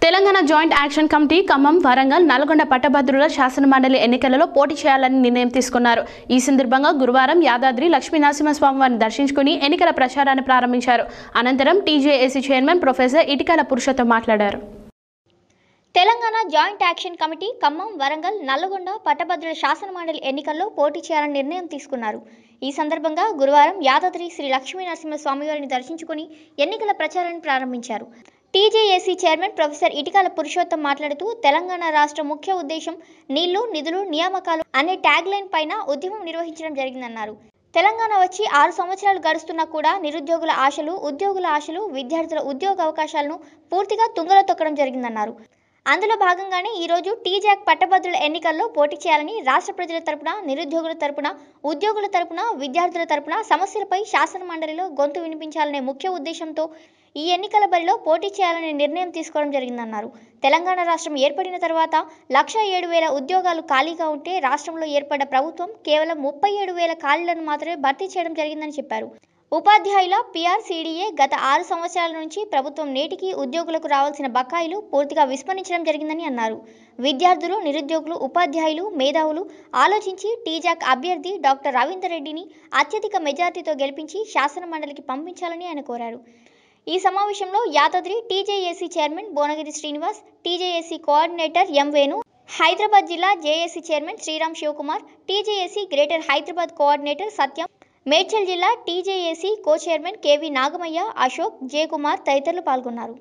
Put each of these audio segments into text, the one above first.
Telangana joint action committee Khammam Warangal Nalgonda పట్టభద్రుల శాసనమండలి ఎన్నికలలో పోటీ చేయాలని నిర్ణయం తీసుకున్నారు ఈ సందర్భంగా గురువారం యాదాద్రి లక్ష్మీ నరసింహస్వామి వారిని దర్శించుకుని ఎన్నికల ప్రచారాన్ని ప్రారంభించారు అనంతరం TJAC chairman professor Itikala Purushottam మాట్లాడారు Telangana joint action committee Khammam Warangal Nalgonda పట్టభద్రుల శాసనమండలి ఎన్నికల్లో పోటీ చేయాలని నిర్ణయం తీసుకున్నారు ఈ సందర్భంగా గురువారం యాదాద్రి శ్రీ లక్ష్మీ నరసింహస్వామి వారిని దర్శించుకుని ఎన్నికల ప్రచారాన్ని ప్రారంభించారు TJAC chairman professor Itikala Purushottam మాట్లాడుతూ తెలంగాణ రాష్ట్ర ముఖ్య ఉద్దేశం నీళ్లు నిధులు నియామకాలు అనే ట్యాగ్ లైన్ పైన ఉద్యమం నిర్వహించడం జరిగిందన్నారు తెలంగాణ వచ్చి ఆరు సంవత్సరాలు గడుస్తున్నా కూడా నిరుద్యోగుల ఆశలు ఉద్యోగుల ఆశలు విద్యార్థుల ఉద్యోగ అవకాశాలను పూర్తిగా తుంగలో తొక్కడం జరిగిందన్నారు అందులో భాగంగానే ఈరోజు టీజాక్ పట్టభద్రుల ఎన్నికల్లో పోటీ చేయాలని రాష్ట్ర ప్రజల తరపున నిరుద్యోగుల తరపున ఉద్యోగుల తరపున విద్యార్థుల తరపున సమస్యలపై శాసన మండలిలో గొంతు వినిపించాలనే ముఖ్య ఉద్దేశంతో ఈ ఎన్నికల బరిలో పోటీ చేయాలనే నిర్ణయం తీసుకోవడం జరిగిందన్నారు తెలంగాణ రాష్ట్రం ఏర్పడిన తర్వాత లక్ష ఏడు వేల ఉద్యోగాలు ఖాళీగా ఉంటే రాష్ట్రంలో ఏర్పడ్డ ప్రభుత్వం కేవలం ముప్పై ఏడు వేల ఖాళీలను మాత్రమే భర్తీ చేయడం జరిగిందని చెప్పారు ఉపాధ్యాయుల పిఆర్సీడీఏ గత ఆరు సంవత్సరాల నుంచి ప్రభుత్వం నేటికి ఉద్యోగులకు రావాల్సిన బకాయిలు పూర్తిగా విస్మరించడం జరిగిందని అన్నారు విద్యార్థులు నిరుద్యోగులు ఉపాధ్యాయులు మేధావులు ఆలోచించి టీజాక్ అభ్యర్థి డాక్టర్ రవీందర్ రెడ్డిని అత్యధిక మెజార్టీతో గెలిపించి శాసన మండలికి పంపించాలని ఆయన కోరారు ఈ సమావేశంలో Yadadri TJAC chairman Bhuvanagiri Srinivas TJAC coordinator M Venu Hyderabad జిల్లా JAC chairman Sriram Shivakumar TJAC greater Hyderabad coordinator Satyam Medchal జిల్లా TJAC co chairman KV Nagamaiah Ashok Jayakumar తదితరులు పాల్గొన్నారు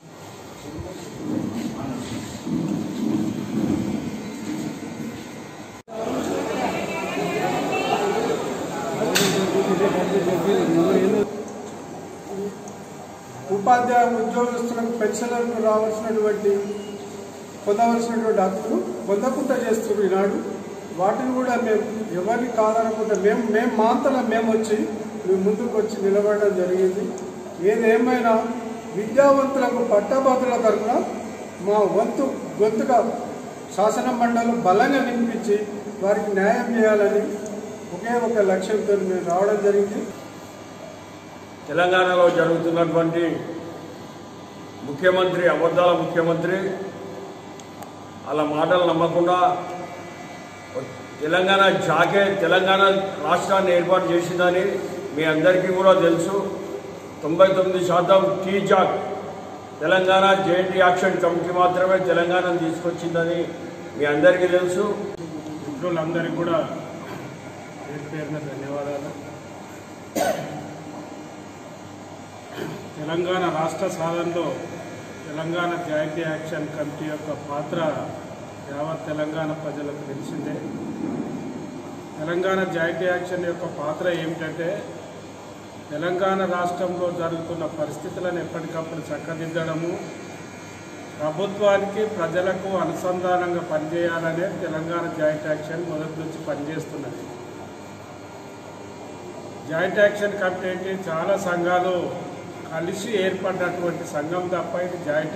ఉపాధ్యాయ ఉద్యోగస్తులకు పెన్షన్లకు రావాల్సినటువంటి పొందవలసినటువంటి హక్కులు పొందకుండా చేస్తున్నారు ఈనాడు వాటిని కూడా మేము ఎవరిని కాదనకుండా మేము మేము మాంతలో మేము వచ్చి మేము ముందుకు వచ్చి నిలబడడం జరిగింది ఏదేమైనా విద్యావంతులకు పట్టభద్రుల తరఫున మా వంతు గొంతుగా శాసన మండలి బలంగా వినిపించి వారికి న్యాయం చేయాలని ఒకే ఒక లక్ష్యంతో మేము రావడం జరిగింది తెలంగాణలో జరుగుతున్నటువంటి ముఖ్యమంత్రి అబద్ధాల ముఖ్యమంత్రి అలా మాటలు నమ్మకుండా తెలంగాణ జాకే తెలంగాణ రాష్ట్రాన్ని ఏర్పాటు చేసిందని మీ అందరికీ కూడా తెలుసు తొంభై తొమ్మిది శాతం T JAC Telangana joint action committee మాత్రమే తెలంగాణను తీసుకొచ్చిందని మీ అందరికీ తెలుసు మిత్రులందరికీ కూడా పేరు పేరున ధన్యవాదాలు తెలంగాణ రాష్ట్ర సాధనలో తెలంగాణ జాయింట్ యాక్షన్ కమిటీ యొక్క పాత్ర యావత్ తెలంగాణ ప్రజలకు తెలిసిందే తెలంగాణ జాయింట్ యాక్షన్ యొక్క పాత్ర ఏమిటంటే తెలంగాణ రాష్ట్రంలో జరుగుతున్న పరిస్థితులను ఎప్పటికప్పుడు చక్కదిద్దడము ప్రభుత్వానికి ప్రజలకు అనుసంధానంగా పనిచేయాలనే తెలంగాణ జాయింట్ యాక్షన్ మొదటి నుంచి పనిచేస్తున్నది జాయింట్ యాక్షన్ కమిటీ అంటే చాలా సంఘాలు కలిసి ఏర్పడినటువంటి సంఘం తప్ప ఇది జాయింట్